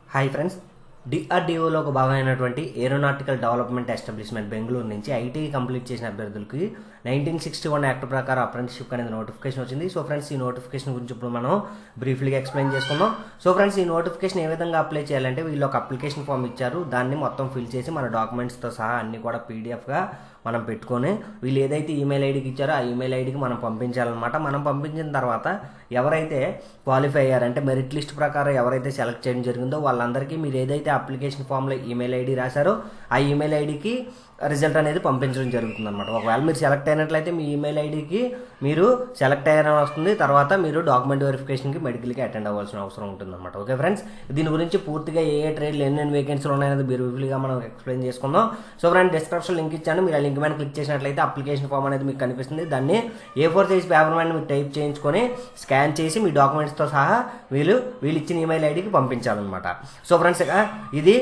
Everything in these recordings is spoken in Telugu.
హాయ్ ఫ్రెండ్స్ డిఆర్డిఓలో ఒక భాగమైనటువంటి ఏరోనాటికల్ డెవలప్మెంట్ ఎస్టాబ్లిష్మెంట్ బెంగళూరు నుంచి ఐటీ కంప్లీట్ చేసిన అభ్యర్థులకి నైన్టీన్ సిక్స్టీ వన్ యాక్ట్ ప్రకారం అప్రెంటిస్షిప్ అనేది నోటిఫికేషన్ వచ్చింది సో ఫ్రెండ్స్ ఈ నోటిఫికేషన్ గురించి ఇప్పుడు మనం బ్రీఫ్లీగా ఎక్స్ప్లెయిన్ చేసుకుందాం సో ఫ్రెండ్స్ ఈ నోటిఫికేషన్ ఏ విధంగా అప్లై చేయాలంటే వీళ్ళు ఒక అప్లికేషన్ ఫామ్ ఇచ్చారు దాన్ని మొత్తం ఫిల్ చేసి మన డాక్యుమెంట్స్తో సహా అన్ని కూడా పీడిఎఫ్గా మనం పెట్టుకొని వీళ్ళు ఏదైతే ఈమెయిల్ ఐడికి ఇచ్చారో ఆ ఈమెయిల్ ఐడికి మనం పంపించాలన్నమాట మనం పంపించిన తర్వాత ఎవరైతే క్వాలిఫై అయ్యారంటే మెరిట్ లిస్ట్ ప్రకారం ఎవరైతే సెలెక్ట్ చేయడం జరిగిందో వాళ్ళందరికీ మీరు ఏదైతే అప్లికేషన్ ఫామ్లో ఈమెయిల్ ఐడి రాశారో ఆ ఈమెయిల్ ఐడికి రిజల్ట్ అనేది పంపించడం జరుగుతుంది అనమాట ఒకవేళ మీరు సెలెక్ట్ అయినట్లయితే మీ ఈమెయిల్ ఐడికి మీరు సెలెక్ట్ అయ్యారని వస్తుంది తర్వాత మీరు డాక్యుమెంట్ వెరిఫికేషన్కి మెడికల్కి అటెండ్ అవ్వాల్సిన అవసరం ఉంటుంది అనమాట ఓకే ఫ్రెండ్స్ దీని గురించి పూర్తిగా ఏ ఏ ట్రేడ్లు ఎన్ని వేకెన్సీలు ఉన్నాయనేది బ్రీఫ్లీగా మనం ఎక్స్ప్లెయిన్ చేసుకుందాం సో ఫ్రెండ్ డిస్క్రిప్షన్ లింక్ ఇచ్చాను మీరు ఆ లింక్ మీద క్లిక్ చేసినట్లయితే అప్లికేషన్ ఫామ్ అనేది మీకు కనిపిస్తుంది దాన్ని ఏ ఫోర్ సైజ్ పేపర్ మీద మీరు టైప్ చేయించుకొని స్కాన్ చేసి మీ డాక్యుమెంట్స్తో సహా వీళ్ళు వీళ్ళు ఇచ్చిన ఈమెయిల్ ఐడికి పంపించాలన్నమాట సో ఫ్రెండ్స్ ఇక ఇది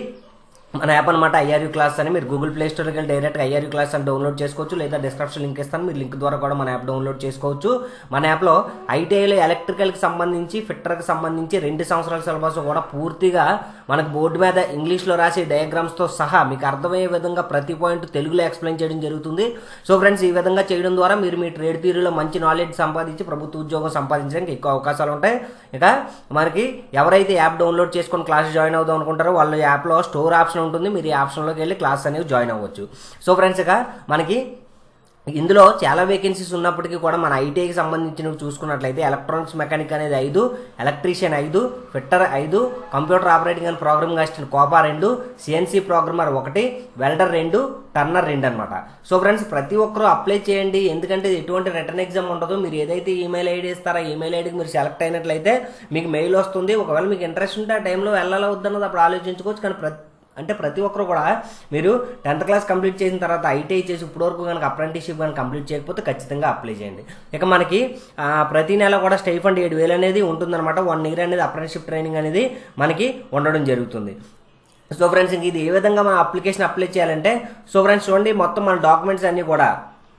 మన యాప్ అనమాట ఐఆర్యూ క్లాస్ అని మీరు గూగుల్ ప్లే స్టోర్కి వెళ్ళి డైరెక్ట్గా ఐఆర్యూ క్లాస్ అని డౌన్లోడ్ చేసుకోవచ్చు లేదా డిస్క్రిప్షన్ లింక్ ఇస్తాను మీరు లింక్ ద్వారా కూడా మన యాప్ డౌన్లోడ్ చేసుకోవచ్చు మన యాప్లో ఐటీఐలో ఎలక్ట్రికల్కి సంబంధించి ఫిట్టర్కి సంబంధించి రెండు సంవత్సరాల సిలబస్ కూడా పూర్తిగా మనకు బోర్డు మీద ఇంగ్లీష్లో రాసే డయాగ్రామ్స్తో సహా మీకు అర్థమయ్యే విధంగా ప్రతి పాయింట్ తెలుగులో ఎక్స్ప్లెయిన్ చేయడం జరుగుతుంది సో ఫ్రెండ్స్ ఈ విధంగా చేయడం ద్వారా మీరు మీ ట్రేడ్ థియరీలో మంచి నాలెడ్జ్ సంపాదించి ప్రభుత్వ ఉద్యోగం సంపాదించడానికి ఎక్కువ అవకాశాలు ఉంటాయి ఇక మనకి ఎవరైతే యాప్ డౌన్లోడ్ చేసుకొని క్లాస్ జాయిన్ అవుదాం అనుకుంటారో వాళ్ళ యాప్లో స్టోర్ ఆప్షన్ ఉంటుంది మీరు ఈ ఆప్షన్లోకి వెళ్ళి క్లాస్ అనేవి జాయిన్ అవ్వచ్చు సో ఫ్రెండ్స్ ఇక మనకి ఇందులో చాలా వేకెన్సీస్ ఉన్నప్పటికీ కూడా మన ఐటీఐకి సంబంధించినవి చూసుకున్నట్లయితే ఎలక్ట్రానిక్స్ మెకానిక్ అనేది ఐదు ఎలక్ట్రీషియన్ ఐదు ఫిట్టర్ ఐదు computer operating and programming assistant COPA రెండు సిఎన్సీ ప్రోగ్రామర్ ఒకటి వెల్డర్ రెండు టర్నర్ రెండు అనమాట సో ఫ్రెండ్స్ ప్రతి ఒక్కరూ అప్లై చేయండి ఎందుకంటే ఎటువంటి రిటర్న్ ఎగ్జామ్ ఉండదు మీరు ఏదైతే ఈమెయిల్ ఐడి ఇస్తారో ఈమెయిల్ ఐడికి మీరు సెలెక్ట్ అయినట్లయితే మీకు మెయిల్ వస్తుంది ఒకవేళ మీకు ఇంట్రెస్ట్ ఉంటే ఆ టైంలో వెళ్ళాలా వద్దన్నది అప్పుడు ఆలోచించుకోవచ్చు కానీ ప్రతి అంటే ప్రతి ఒక్కరు కూడా మీరు టెన్త్ క్లాస్ కంప్లీట్ చేసిన తర్వాత ఐటీఐ చేసి ఇప్పటివరకు కనుక అప్రెంటిస్షిప్ కనుక కంప్లీట్ చేయకపోతే ఖచ్చితంగా అప్లై చేయండి ఇక మనకి ప్రతి నెల కూడా స్టైఫండ్ ఏడు వేలు అనేది ఉంటుందన్నమాట వన్ ఇయర్ అనేది అప్రెంటిస్షిప్ ట్రైనింగ్ అనేది మనకి ఉండడం జరుగుతుంది సో ఫ్రెండ్స్ ఇంక ఇది ఏ విధంగా మనం అప్లికేషన్ అప్లై చేయాలంటే సో ఫ్రెండ్స్ చూడండి మొత్తం మన డాక్యుమెంట్స్ అన్నీ కూడా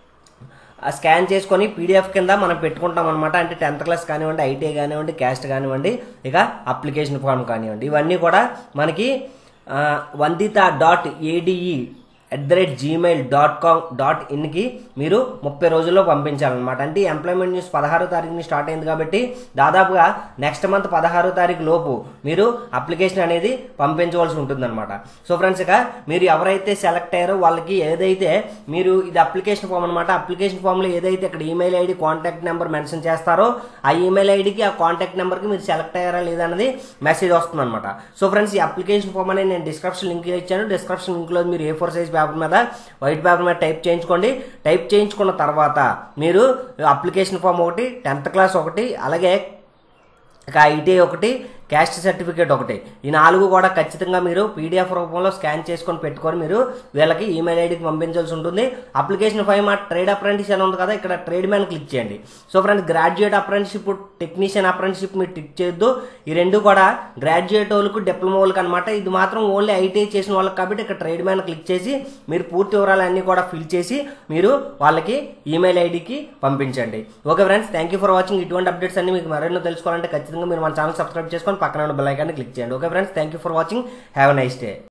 స్కాన్ చేసుకొని పీడిఎఫ్ కింద మనం పెట్టుకుంటాం అనమాట అంటే టెన్త్ క్లాస్ కానివ్వండి ఐటీఐ కానివ్వండి క్యాస్ట్ కానివ్వండి ఇక అప్లికేషన్ ఫామ్ కానివ్వండి ఇవన్నీ కూడా మనకి Vandita dot ADE at the rate Gmail dot com dot ఇన్కి మీరు ముప్పై రోజుల్లో పంపించాలన్నమాట అంటే ఎంప్లాయ్మెంట్ న్యూస్ పదహారో తారీఖుని స్టార్ట్ అయింది కాబట్టి దాదాపుగా నెక్స్ట్ మంత్ పదహారో తారీఖు లోపు మీరు అప్లికేషన్ అనేది పంపించవలసి ఉంటుందన్నమాట సో ఫ్రెండ్స్ ఇక మీరు ఎవరైతే సెలెక్ట్ అయ్యారో వాళ్ళకి ఏదైతే మీరు ఇది అప్లికేషన్ ఫామ్ అనమాట అప్లికేషన్ ఫామ్లో ఏదైతే ఇక్కడ email ID contact number mention చేస్తారో ఆ ఈమెయిల్ ఐడికి ఆ కాంటాక్ట్ నెంబర్కి మీరు సెలెక్ట్ అయ్యారా లేదా అనేది మెసేజ్ వస్తుంది అనమాట సో ఫ్రెండ్స్ ఈ అప్లికేషన్ ఫామ్ అనేది నేను డిస్క్రిప్షన్ లింక్ ఇచ్చాను డిస్క్రిప్షన్ లింక్లో మీరు ఏ ఫోర్ సైజ్ పేపర్ మీద వైట్ పేపర్ మీద టైప్ చేయించుకోండి టైప్ చేయించుకున్న తర్వాత మీరు అప్లికేషన్ ఫామ్ ఒకటి టెన్త్ క్లాస్ ఒకటి అలాగే ఇక ఐటీఐ ఒకటి క్యాస్ట్ సర్టిఫికేట్ ఒకటి ఈ నాలుగు కూడా ఖచ్చితంగా మీరు పీడిఎఫ్ రూపంలో స్కాన్ చేసుకొని పెట్టుకొని మీరు వీళ్ళకి ఈమెయిల్ ఐడికి పంపించాల్సి ఉంటుంది అప్లికేషన్ ఫైవ్ మా ట్రేడ్ అప్రెంటిస్ అని ఉంది కదా ఇక్కడ ట్రేడ్ మ్యాన్ క్లిక్ చేయండి so friends graduate apprenticeship technician apprenticeship మీరు టిక్ చేయొద్దు ఈ రెండు కూడా గ్రాడ్యుయేట్ వాళ్ళకు డిప్లొమా వాళ్ళకి అనమాట ఇది మాత్రం ఓన్లీ ఐటీఐ చేసిన వాళ్ళకి కాబట్టి ఇక్కడ ట్రేడ్ మ్యాన్ క్లిక్ చేసి మీరు పూర్తి వివరాలన్నీ కూడా ఫిల్ చేసి మీరు వాళ్ళకి ఈమెయిల్ ఐడికి పంపించండి okay friends thank you for watching ఇటువంటి అప్డేట్స్ అన్ని మీకు మరెన్నో తెలుసుకోవాలంటే ఖచ్చితంగా మీరు మన ఛానల్ సబ్స్క్రైబ్ చేసుకొని పక్కన ఉన్న బెల్ ఐకాన్ని క్లిక్ చేయండి okay friends thank you for watching have nice day